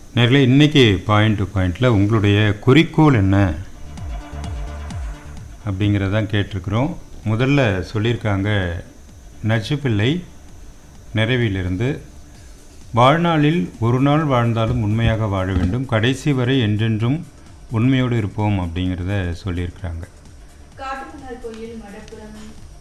நேர்களே இன்னைக்கு point to பாயிண்டில் உங்களுடைய குறிக்கோள் என்ன அப்படிங்கிறதான் கேட்டிருக்கிறோம் முதல்ல சொல்லியிருக்காங்க நச்சுப்பிள்ளை நிறைவிலிருந்து வாழ்நாளில் ஒரு நாள் வாழ்ந்தாலும் உண்மையாக வாழ வேண்டும் கடைசி வரை என்றென்றும் உண்மையோடு இருப்போம் அப்படிங்கிறத சொல்லியிருக்கிறாங்க காட்டுமன்னார் கோயில் மடப்புறம்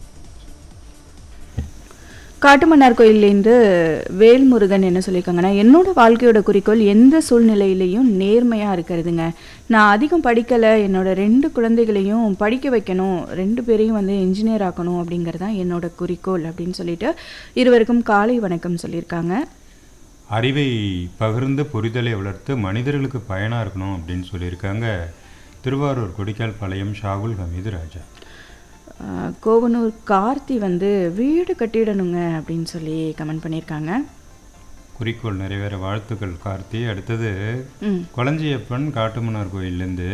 காட்டுமன்னார் கோயிலேருந்து வேல்முருகன் என்ன சொல்லியிருக்காங்கன்னா என்னோட வாழ்க்கையோட குறிக்கோள் எந்த சூழ்நிலையிலையும் நேர்மையாக இருக்கிறதுங்க நான் அதிகம் படிக்கலை என்னோட ரெண்டு குழந்தைகளையும் படிக்க வைக்கணும் ரெண்டு பேரையும் வந்து இன்ஜினியர் ஆக்கணும் அப்படிங்கிறது தான் என்னோட குறிக்கோள் அப்படின்னு சொல்லிட்டு இருவருக்கும் காலை வணக்கம் சொல்லியிருக்காங்க அறிவை பகிர்ந்து புரிதலை வளர்த்து மனிதர்களுக்கு பயனாக இருக்கணும் அப்படின்னு சொல்லியிருக்காங்க திருவாரூர் கொடிக்கால் பாளையம் ஷாகுல் ஹமீது ராஜா ஆஹ் கோவனூர் கார்த்தி வந்து வீடு கட்டிடணுங்க அப்படின்னு சொல்லி கமெண்ட் பண்ணியிருக்காங்க குறிக்கோள் நிறைவேற வாழ்த்துக்கள் கார்த்தி அடுத்தது ம் கொளஞ்சியப்பன் காட்டுமன்னார் கோயிலேருந்து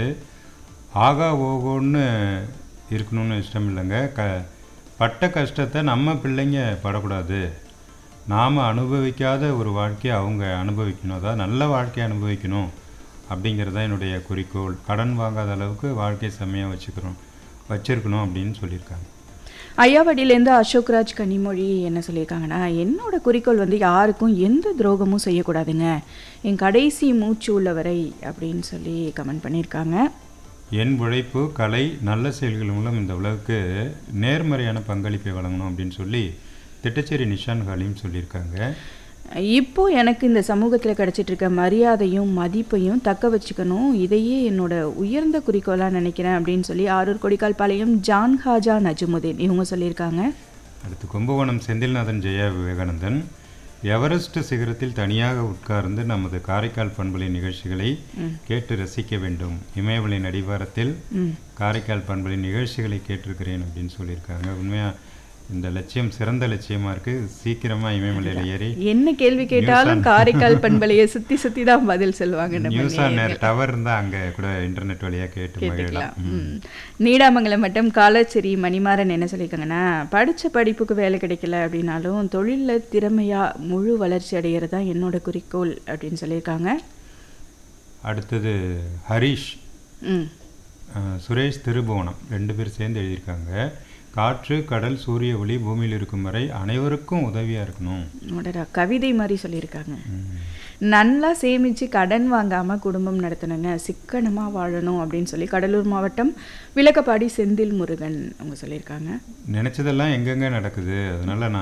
ஆகா ஓகோன்னு இருக்கணும்னு இஷ்டம் இல்லைங்க க பட்ட கஷ்டத்தை நம்ம பிள்ளைங்க படக்கூடாது நாம் அனுபவிக்காத ஒரு வாழ்க்கையை அவங்க அனுபவிக்கணும் அதாவது நல்ல வாழ்க்கையை அனுபவிக்கணும் அப்படிங்கிறது தான் என்னுடைய குறிக்கோள் கடன் வாங்காத அளவுக்கு வாழ்க்கையை செம்மையாக வச்சுக்கிறோம் வச்சிருக்கணும் அப்படின்னு சொல்லியிருக்காங்க ஐயாவடியிலேருந்து அசோக்ராஜ் கனிமொழி என்ன சொல்லியிருக்காங்கன்னா என்னோட குறிக்கோள் வந்து யாருக்கும் எந்த துரோகமும் செய்யக்கூடாதுங்க என் கடைசி மூச்சு உள்ளவரை அப்படின்னு சொல்லி கமெண்ட் பண்ணியிருக்காங்க என் உழைப்பு கலை நல்ல செயல்கள் மூலம் இந்த உலகுக்கு நேர்மறையான பங்களிப்பை வழங்கணும் அப்படின்னு சொல்லி திட்டச்சேரி நிஷான் ஹாலிம் சொல்லியிருக்காங்க இப்போ எனக்கு இந்த சமூகத்தில் கிடைச்சிட்டு இருக்க மரியாதையும் மதிப்பையும் தக்க வச்சுக்கணும் இதையே என்னோட உயர்ந்த குறிக்கோளாக நினைக்கிறேன் அப்படின்னு சொல்லி ஆரூர் கொடிக்கால் பாளையம் ஜான் ஹாஜா நஜமுதீன் இவங்க சொல்லியிருக்காங்க அடுத்து கும்பகோணம் செந்தில்நாதன் ஜெயா விவேகானந்தன் எவரெஸ்ட் சிகரத்தில் தனியாக உட்கார்ந்து நமது காரைக்கால் பண்பலை நிகழ்ச்சிகளை கேட்டு ரசிக்க வேண்டும் இமயமலை நடிவாரத்தில் ம் காரைக்கால் பண்பலை நிகழ்ச்சிகளை கேட்டிருக்கிறேன் அப்படின்னு சொல்லியிருக்காங்க உண்மையாக இந்த லட்சியம் சிறந்த லட்சியமாக இருக்குது சீக்கிரமாக இமயமலையில் ஏறி என்ன கேள்வி கேட்டாலும் காரைக்கால் பண்பலையை சுற்றி சுற்றி தான் பதில் சொல்லுவாங்க நம்ம நியூஸ் ஆன் நேர் டவர் இருந்தால் அங்கே கூட இன்டர்நெட் வழியாக கேட்டு மகிழலாம் கேட்டுக்கலாம் ம். நீடாமங்கலம் மட்டும் காலச்சேரி மணிமாறன் என்ன சொல்லியிருக்காங்கன்னா படித்த படிப்புக்கு வேலை கிடைக்கல அப்படின்னாலும் தொழிலில் திறமையாக முழு வளர்ச்சி அடைகிறது தான் என்னோட குறிக்கோள் அப்படின்னு சொல்லியிருக்காங்க அடுத்தது ஹரிஷ் ம் அஹ், சுரேஷ் திருபுவனம் ரெண்டு பேர் சேர்ந்து எழுதியிருக்காங்க காற்று கடல் சூரிய ஒளி பூமியில் இருக்கும் வரை அனைவருக்கும் உதவியாக இருக்கணும் உடடா கவிதை மாதிரி சொல்லியிருக்காங்க நல்லா சேமித்து கடன் வாங்காமல் குடும்பம் நடத்தணுங்க சிக்கனமாக வாழணும் அப்படின்னு சொல்லி கடலூர் மாவட்டம் விளக்கப்பாடி செந்தில் முருகன் அவங்க சொல்லியிருக்காங்க நினச்சதெல்லாம் எங்கெங்கே நடக்குது அதனால நான்